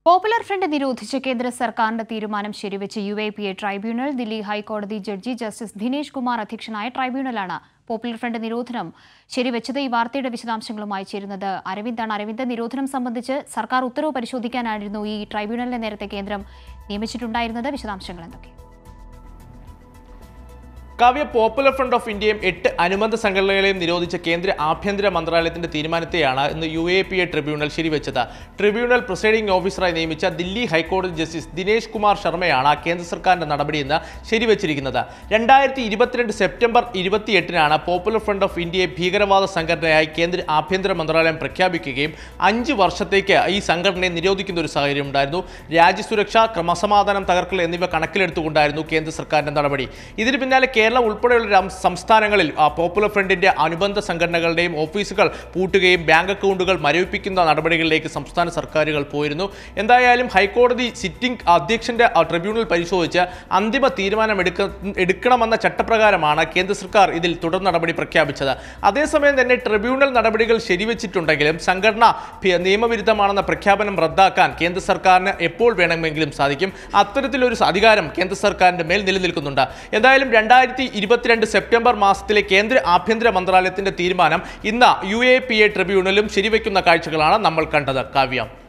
popular front നിരോധിച്ച കേന്ദ്ര സർക്കാരിന്റെ തീരുമാനം ശരിവെച്ച് U A P A tribunal Delhi ഹൈക്കോടതി ജഡ്ജി ജസ്റ്റിസ് ദിനേശ് കുമാർ അധ്യക്ഷനായ ട്രൈബ്യൂണലാണ് പോപ്പുലർ ഫ്രണ്ട് നിരോധനം ശരിവെച്ചത് ഈ വാർത്തയുടെ വിശദാംശങ്ങളുമായി ചേരുന്നത് അരവിന്ദാണ് അരവിന്ദ് നിരോധനം സംബന്ധിച്ച് സർക്കാർ ഉത്തരവ് പരിശോധിക്കാനായിരുന്നു ഈ ട്രൈബ്യൂണലിനെ നേരത്തെ കേന്ദ്രം നിയമിച്ചിട്ടുണ്ടായിരുന്നത് വിശദാംശങ്ങൾ എന്തൊക്കെ കാവ്യ പോപ്പുലർ ഫ്രണ്ട് ഓഫ് ഇന്ത്യയും എട്ട് അനുബന്ധ സംഘടനകളെയും നിരോധിച്ച കേന്ദ്ര ആഭ്യന്തര മന്ത്രാലയത്തിന്റെ തീരുമാനത്തെയാണ് ഇന്ന് U A P A tribunal ശരിവെച്ചത് ട്രിബ്യൂണൽ പ്രിസൈഡിംഗ് ഓഫീസറായി നിയമിച്ച ദില്ലി ഹൈക്കോടതി ജസ്റ്റിസ് ദിനേശ് കുമാർ ശർമ്മയാണ് കേന്ദ്ര സർക്കാരിന്റെ നടപടിയെന്ന് ശരിവെച്ചിരിക്കുന്നത് രണ്ടായിരത്തി ഇരുപത്തിരണ്ട് സെപ്റ്റംബർ ഇരുപത്തിയെട്ടിനാണ് പോപ്പുലർ ഫ്രണ്ട് ഓഫ് ഇന്ത്യയെ ഭീകരവാദ സംഘടനയായി കേന്ദ്ര ആഭ്യന്തര മന്ത്രാലയം പ്രഖ്യാപിക്കുകയും അഞ്ച് വർഷത്തേക്ക് ഈ സംഘടനയെ നിരോധിക്കുന്ന ഒരു സാഹചര്യം ഉണ്ടായിരുന്നു രാജ്യസുരക്ഷ ക്രമസമാധാനം തകർക്കൽ എന്നിവ കണക്കിലെടുത്തുകൊണ്ടായിരുന്നു കേന്ദ്ര സർക്കാരിന്റെ നടപടി ഇതിന് പിന്നാലെ കേരളം ഉൾപ്പെടെയുള്ള രം- സംസ്ഥാനങ്ങളിൽ ആ, പോപ്പുലർ ഫ്രണ്ടിന്റെ അനുബന്ധ സംഘടനകളുടെയും ഓഫീസുകൾ പൂട്ടുകയും ബാങ്ക് അക്കൗണ്ടുകൾ മരവിപ്പിക്കുന്ന നടപടികളിലേക്ക് സംസ്ഥാന സർക്കാരുകൾ പോയിരുന്നു എന്തായാലും ഹൈക്കോടതി സിറ്റിംഗ് അധ്യക്ഷന്റെ ആ, ട്രിബ്യൂണൽ പരിശോധിച്ച് അന്തിമ തീരുമാനം എടുക്ക എടുക്കണമെന്ന ചട്ടപ്രകാരമാണ് കേന്ദ്ര സർക്കാർ ഇതിൽ തുടർ നടപടി പ്രഖ്യാപിച്ചത് അതേസമയം തന്നെ ട്രിബ്യൂണൽ നടപടികൾ ശരിവെച്ചിട്ടുണ്ടെങ്കിലും സംഘടന ഭി- നിയമവിരുദ്ധമാണെന്ന പ്രഖ്യാപനം റദ്ദാക്കാൻ കേന്ദ്ര സർക്കാരിന് എപ്പോൾ വേണമെങ്കിലും സാധിക്കും അത്തരത്തിലൊരു അധികാരം കേന്ദ്ര സർക്കാരിന്റെ മേൽ നിലനിൽക്കുന്നുണ്ട് എന്തായാലും രണ്ടായിരത്തി ഇരുപത്തിരണ്ട് സെപ്റ്റംബർ മാസത്തിലെ കേന്ദ്ര ആഭ്യന്തര മന്ത്രാലയത്തിന്റെ തീരുമാനം ഇന്ന് യു എ പി എ ട്രിബ്യൂണലും ശരിവെക്കുന്ന കാഴ്ചകളാണ് നമ്മൾ കണ്ടത് കാവ്യം